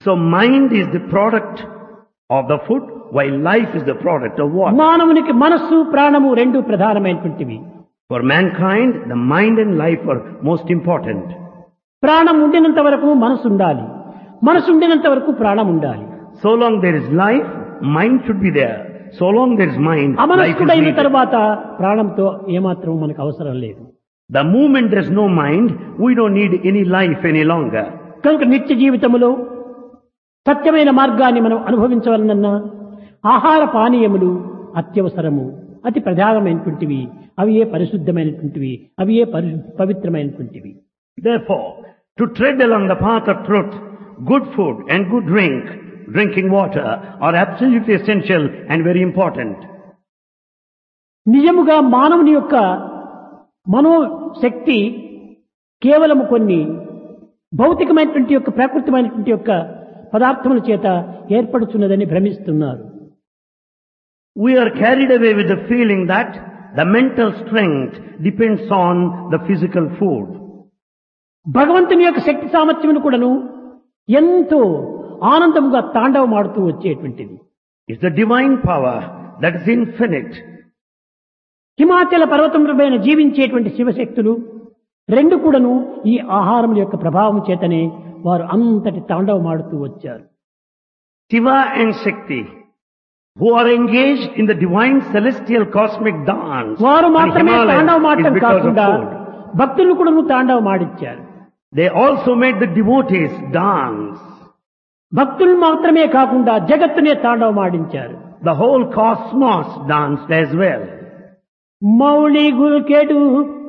So mind is the product of the food, while life is the product of what? మానవునికి మనస్సు ప్రాణము రెండు ప్రధానమైనటువంటివి For mankind, the mind and life are most important. ప్రాణం ఉండినంత వరకు మనసు ఉండాలి మనసు ఉండినంత వరకు ప్రాణం ఉండాలి So long there is life, mind should be there. So long there is mind, life is అమనస్కుడైన needed. తర్వాత ప్రాణంతో ఏమాత్రం మనకు అవసరం లేదు The moment there's no mind, we don't need any life any longer. కనుక నిత్య జీవితములో సత్యమైన మార్గాన్ని మనం అనుభవించవలనన్నా ఆహార పానీయములు అత్యవసరము అతి ప్రధానమైనటువంటివి అవి ఏ పరిశుద్ధమైనటువంటివి అవి ఏ పరి పవిత్రమైనటువంటివి Therefore, to tread along the path of truth, good food and good drink, drinking water, are absolutely essential and very important. నిజముగా మానవుని యొక్క మనోశక్తి కేవలము కొన్ని భౌతికమైనటువంటి యొక్క ప్రాకృతమైనటువంటి యొక్క పదార్థముల చేత ఏర్పడుతున్నదని భ్రమిస్తున్నారు We are carried away with the feeling that the mental strength depends on the physical food. భగవంతుని యొక్క శక్తి సామర్థ్యమును కూడాను ఎంతో ఆనందముగా తాండవమాడుతూ వచ్చేటువంటిది It's the divine power that is infinite. హిమాచల పర్వతములపైన జీవించేటువంటి శివశక్తులు రెండు కూడాను ఈ ఆహారం యొక్క ప్రభావం చేతనే వారు అంతటి తాండవమాడుతూ వచ్చారు Shiva and Shakti, who are engaged in the divine celestial cosmic dance, వారు on మాత్రమే Himalayas తాండవమాడటం is because of కాకుండా food. భక్తులు కూడాను తాండవమాడిచ్చారు They also made the devotees dance. భక్తులు మాత్రమే కాకుండా జగత్తునే తాండవమాడించారు The whole cosmos danced as well. Mouli గుల్కెడు